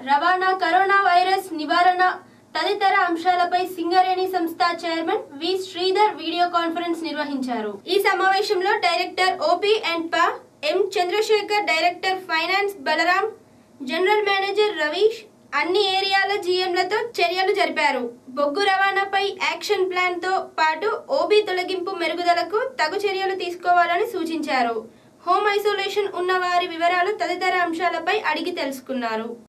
రవాణా corona virus నివారణ తదితర అంశాలపై సింగరేణి సంస్థ chairman V Sridhar video conference నిర్వహించారు ఈ సమావేశంలో director OP and PA M Chandrasekhar director finance Balaram general manager Ravish అన్ని ఏరియాల జీఎంలతో చర్యలు జరిపారు బొగ్గు రవాణాపై యాక్షన్ ప్లాన్ తో పాటు ఓబీ తొలగింపు మెరుగుదలకు తగు చర్యలు తీసుకోవాలని సూచించారు హోమ్ ఐసోలేషన్ ఉన్న వారి వివరాలు తదితర అంశాలపై అడిగి తెలుసుకున్నారు